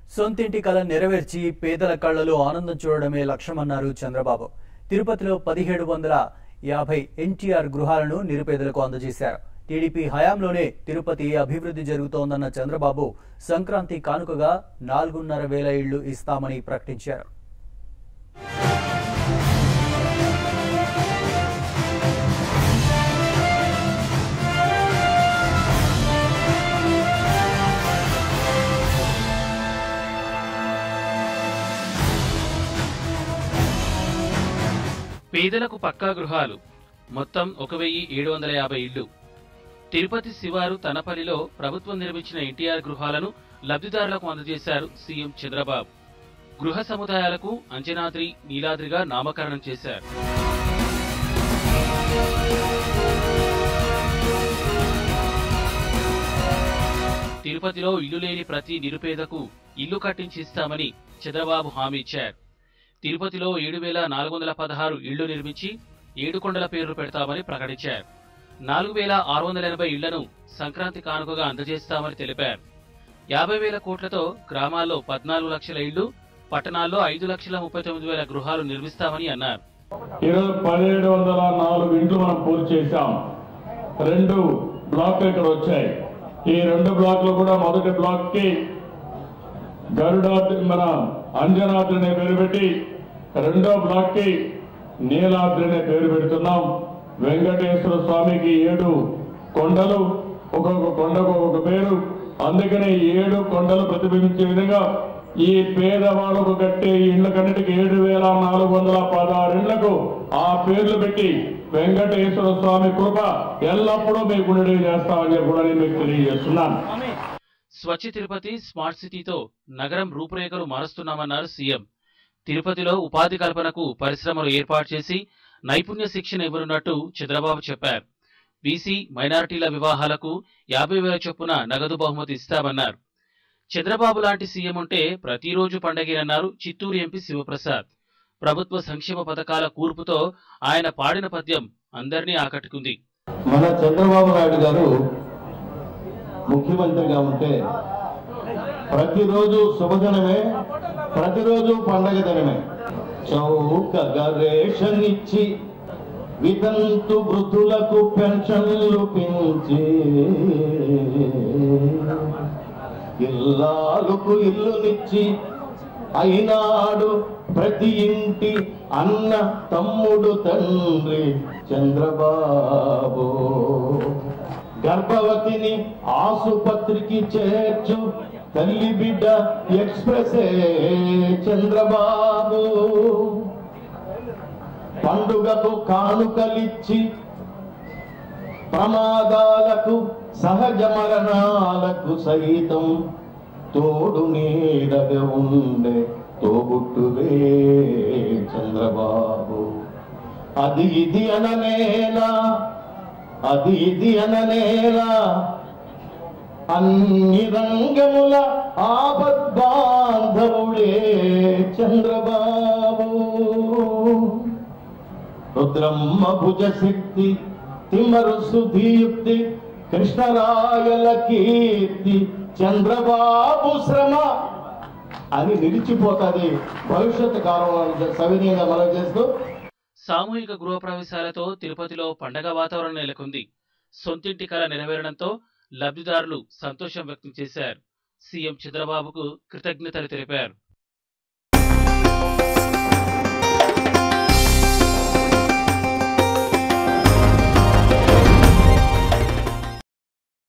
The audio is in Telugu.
సొంతింటి కల నెరవేర్చి పేదల కళ్లలో ఆనందం చూడడమే లక్ష్యమన్నారు చంద్రబాబు తిరుపతిలో పదిహేడు వందల యాభై ఎన్టీఆర్ గృహాలను నిరుపేదలకు అందజేశారు టీడీపీ హయాంలోనే తిరుపతి అభివృద్ధి జరుగుతోందన్న చంద్రబాబు సంక్రాంతి కానుకగా నాలుగున్నర వేల ఇళ్లు ఇస్తామని ప్రకటించారు పేదలకు పక్కా గృహాలు మొత్తం ఒక వెయ్యి ఏడు వందల యాభై ఇళ్లు తిరుపతి శివారు తనపల్లిలో ప్రభుత్వం నిర్మించిన ఎన్టీఆర్ గృహాలను లబ్ధిదారులకు అందజేశారు సీఎం చంద్రబాబు గృహ సముదాయాలకు అంజనాద్రి నీలాద్రిగా నామకరణం చేశారు తిరుపతిలో ఇల్లు లేని ప్రతి నిరుపేదకు ఇల్లు కట్టించి ఇస్తామని చంద్రబాబు హామీ ఇచ్చారు తిరుపతిలో ఏడు వేల నాలుగు వందల పదహారు ఇళ్లు నిర్మించి ఏడు కొండల పేర్లు పెడతామని ప్రకటించారు నాలుగు వేల ఆరు వందల ఎనభై ఇళ్లను సంక్రాంతి కానుకగా అందజేస్తామని తెలిపారు యాభై వేల కోట్లతో గ్రామాల్లో పద్నాలుగు లక్షల ఇళ్లు పట్టణాల్లో ఐదు లక్షల ముప్పై తొమ్మిది వేల గృహాలు నిర్మిస్తామని అన్నారు ఈరోజు పదిహేడు వందల నాలుగు ఇంట్లు మనం పూర్తి చేశాం రెండు బ్లాక్లు ఇక్కడ వచ్చాయి ఈ రెండు బ్లాక్లు కూడా మొదటి బ్లాక్ కి గరుడాద్రి మన అంజనాద్రి అనే పేరు పెట్టి రెండో బ్లాక్ కి నీలాద్రి అనే పేరు పెడుతున్నాం వెంకటేశ్వర స్వామికి ఏడు కొండలు ఒక్కొక్క కొండకు ఒక్కొక్క పేరు అందుకనే ఈ ఏడు కొండలు ప్రతిబింబించే విధంగా ఈ పేదవాళ్ళకు కట్టే ఇళ్లకన్నిటికి ఏడు వేల నాలుగు వందల పదహారు ఇళ్లకు ఆ పేర్లు పెట్టి వెంకటేశ్వర స్వామి కృప ఎల్లప్పుడూ మీకు ఉండేవి చేస్తామని చెప్పి కూడా నేను మీకు తెలియజేస్తున్నాను స్వచ్ఛ తిరుపతి స్మార్ట్ సిటీతో నగరం రూపురేఖలు మారుస్తున్నామన్నారు సీఎం తిరుపతిలో ఉపాధి కల్పనకు పరిశ్రమలు ఏర్పాటు చేసి నైపుణ్య శిక్షణ ఇవ్వనున్నట్టు చంద్రబాబు చెప్పారు బీసీ మైనారిటీల వివాహాలకు యాభై వేల చొప్పున నగదు బహుమతి ఇస్తామన్నారు చంద్రబాబు లాంటి సీఎం ఉంటే ప్రతిరోజు పండగేనన్నారు చిత్తూరు ఎంపీ శివప్రసాద్ ప్రభుత్వ సంక్షేమ పథకాల కూర్పుతో ఆయన పాడిన పద్యం అందరినీ ఆకట్టుకుంది మన చంద్రబాబు నాయుడు గారు ముఖ్యమంత్రిగా ఉంటే ప్రతిరోజు శుభదినమే ప్రతిరోజు పండగ దినమే చౌకగా రేషన్ ఇచ్చి వితంతు వృద్ధులకు పెన్షన్లు పెంచి ఇల్లాలకు ఇల్లునిచ్చి అయినాడు ప్రతి ఇంటి అన్న తమ్ముడు తండ్రి చంద్రబాబు గర్భవతిని ఆసుపత్రికి చేర్చు తల్లి బిడ్డ ఎక్స్ప్రెసే చంద్రబాబు పండుగకు కానుకలిచ్చి ప్రమాదాలకు సహజ మరణాలకు సైతం తోడు నీడగా ఉండే తోబుట్టువే చంద్రబాబు అది ఇది అననేలా అది ఇది అననేలా అన్ని రంగముల ఆపద్బాంధవుడే చంద్రబాబు రుద్రమ్మ భుజ శక్తి తిమ్మరు సుధీయుక్తి కృష్ణరాయల కీర్తి చంద్రబాబు శ్రమ అని నిలిచిపోతుంది భవిష్యత్ కాలంలో సవినీయంగా మనం చేస్తూ సామూహిక గృహప్రవేశాలతో తిరుపతిలో పండగ వాతావరణం నెలకొంది సొంతింటి కల నెరవేరడంతో లబ్ధిదారులు సంతోషం వ్యక్తం చేశారు సీఎం చంద్రబాబుకు కృతజ్ఞతలు తెలిపారు